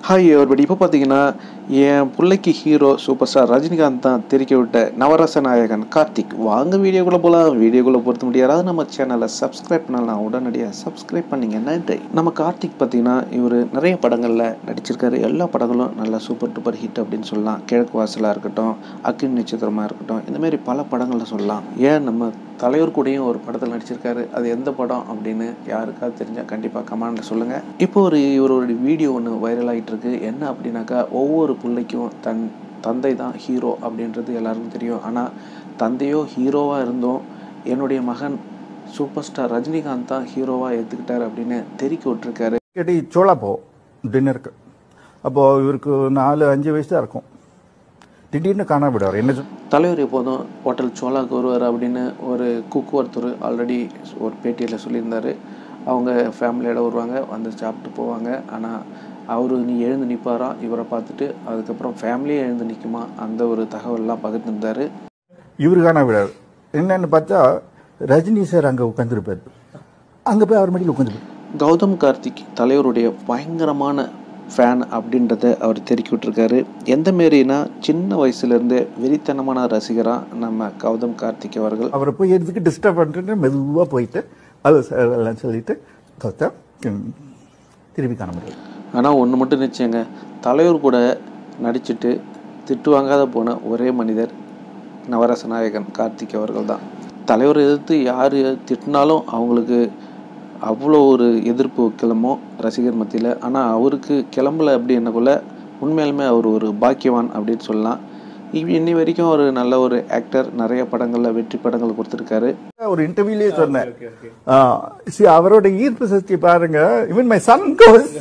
hi everybody இப்போ பார்த்தீங்கன்னா என் பிள்ளைக்கு ஹீரோ சூப்பர் ஸ்டார் ரஜினிகாந்த் தான் தெரிக்க விட்ட நவரச நாயகன் கார்த்திக் வாங்க வீடியோக்குள்ளே போகலாம் வீடியோக்குள்ளே பொறுத்த முடியாது நம்ம சேனலை சப்ஸ்கிரைப் பண்ணலாம் உடனடியாக சப்ஸ்கிரைப் பண்ணிங்க நன்றி நம்ம கார்த்திக் பார்த்தீங்கன்னா இவர் நிறைய படங்களில் நடிச்சிருக்காரு எல்லா படங்களும் நல்லா சூப்பர் டூப்பர் ஹிட் அப்படின்னு சொல்லலாம் கிழக்கு வாசலாக இருக்கட்டும் அக்கின் நட்சத்திரமாக இருக்கட்டும் இந்த மாதிரி பல படங்களில் சொல்லலாம் ஏன் நம்ம தலைவர் கூடயும் ஒரு படத்தில் நடிச்சிருக்காரு அது எந்த படம் அப்படின்னு யாருக்காவது தெரிஞ்சால் கண்டிப்பாக கமெண்ட்டில் சொல்லுங்கள் இப்போ ஒரு இவரோட வீடியோ ஒன்று வைரல் ஆகிட்டு இருக்கு என்ன அப்படின்னாக்கா ஒவ்வொரு பிள்ளைக்கும் தன் தந்தை தான் ஹீரோ அப்படின்றது எல்லாருக்கும் தெரியும் ஆனால் தந்தையோ ஹீரோவாக இருந்தோம் என்னுடைய மகன் சூப்பர் ஸ்டார் ரஜினிகாந்த் தான் ஹீரோவாக எடுத்துக்கிட்டார் அப்படின்னு தெரிவிக்க விட்டுருக்காரு கேட்டி சோளா போ டின்னருக்கு அப்போது இவருக்கு நாலு அஞ்சு வயசு தான் இருக்கும் திடீர்னு காண விடுவார் என்ன சொல்- தலைவர் எப்போதும் ஹோட்டல் சோலாக்கு வருவார் அப்படின்னு ஒரு குக் ஒருத்தர் ஆல்ரெடி ஒரு பேட்டியில் சொல்லியிருந்தார் அவங்க ஃபேமிலியோட வருவாங்க வந்து சாப்பிட்டு போவாங்க ஆனால் அவர் நீ எழுந்து நிற்பாராம் இவரை பார்த்துட்டு அதுக்கப்புறம் ஃபேமிலியே எழுந்து நிற்குமா அந்த ஒரு தகவல்லாம் பகிர்ந்துருந்தார் இவரு காண விடாரு என்னன்னு பார்த்தா ரஜினி சார் அங்கே உட்காந்துருப்பார் அங்கே போய் அவர் மடியில் உட்காந்துருப்பார் கௌதம் கார்த்திக் தலைவருடைய பயங்கரமான ஃபேன் அப்படின்றத அவர் தெரிவிக்க விட்டுருக்காரு எந்த மாரினா சின்ன வயசுலேருந்தே வெறித்தனமான ரசிகராக நம்ம கௌதம் கார்த்திக் அவர்கள் அவரை போய் எதுக்கு டிஸ்டர்ப் பண்ணிட்டு மெதுவாக போயிட்டு அது சார் எல்லாம் சொல்லிட்டு பார்த்தா ம், திருப்பி காண முடியாது ஆனால் ஒன்று மட்டும் நிச்சயங்க தலைவர் கூட நடிச்சிட்டு திட்டு வாங்காத போன ஒரே மனிதர் நவரச நாயகன் கார்த்திக் அவர்கள் தான் தலைவர் எதிர்த்து யார் திட்டினாலும் அவங்களுக்கு அவ்வளோ ஒரு எதிர்ப்பு கிளம்பும் ரசிகர் மத்தியில் ஆனால் அவருக்கு கிளம்பல அப்படின்னக்குள்ள உண்மையாலுமே அவர் ஒரு பாக்கியவான் அப்படின்னு சொல்லலாம் இவ் இன்னி வரைக்கும் அவர் நல்ல ஒரு ஆக்டர் நிறைய படங்களில் வெற்றி படங்கள் கொடுத்துருக்காரு ஒரு இன்டர்வியூலயே சொன்னேன் ஆ, see, அவரோட ஈர்ப்பு சக்தி பாருங்க ஈவன் மை சன் கோஸ்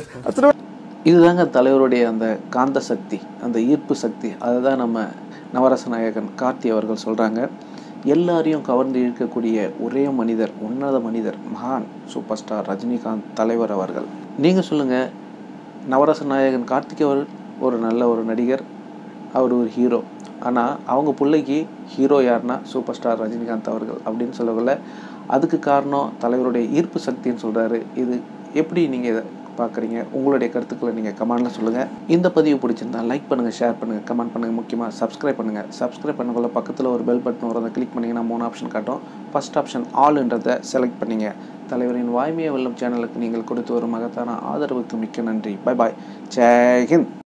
இதுதாங்க தலைவருடைய அந்த காந்த சக்தி அந்த ஈர்ப்பு சக்தி அதை தான் நம்ம நவரச நாயகன் கார்த்தி அவர்கள் சொல்கிறாங்க எல்லாரையும் கவர்ந்து இழுக்கக்கூடிய ஒரே மனிதர் உன்னத மனிதர் மகான் சூப்பர் ஸ்டார் ரஜினிகாந்த் தலைவர் அவர்கள் நீங்கள் சொல்லுங்கள் நவரச நாயகன் கார்த்திக் அவர் ஒரு நல்ல ஒரு நடிகர் அவர் ஒரு ஹீரோ ஆனால் அவங்க பிள்ளைக்கு ஹீரோ யாருன்னா சூப்பர் ஸ்டார் ரஜினிகாந்த் அவர்கள் அப்படின்னு சொல்லக்குள்ள அதுக்கு காரணம் தலைவருடைய ஈர்ப்பு சக்தின்னு சொல்கிறாரு இது எப்படி நீங்கள் இதை பார்க்குறீங்க உங்களுடைய கருத்துக்களை நீங்கள் கமெண்டில் சொல்லுங்கள் இந்த பதிவு பிடிச்சிருந்தா லைக் பண்ணுங்கள் ஷேர் பண்ணுங்கள் கமெண்ட் பண்ணுங்கள் முக்கியமாக சப்ஸ்கிரைப் பண்ணுங்கள் சப்ஸ்கிரைப் பண்ணக்குள்ள பக்கத்தில் ஒரு பெல் பட்டன் வரும் அதை கிளிக் பண்ணிங்கன்னா மூணு ஆப்ஷன் காட்டும் ஃபர்ஸ்ட் ஆப்ஷன் ஆல்ன்றதை செலக்ட் பண்ணிங்க தலைவரின் வாய்மைய வெல்லும் சேனலுக்கு நீங்கள் கொடுத்து வரும் மகத்தான ஆதரவுக்கு மிக்க நன்றி பை பாய் ஜெய் ஹிந்த்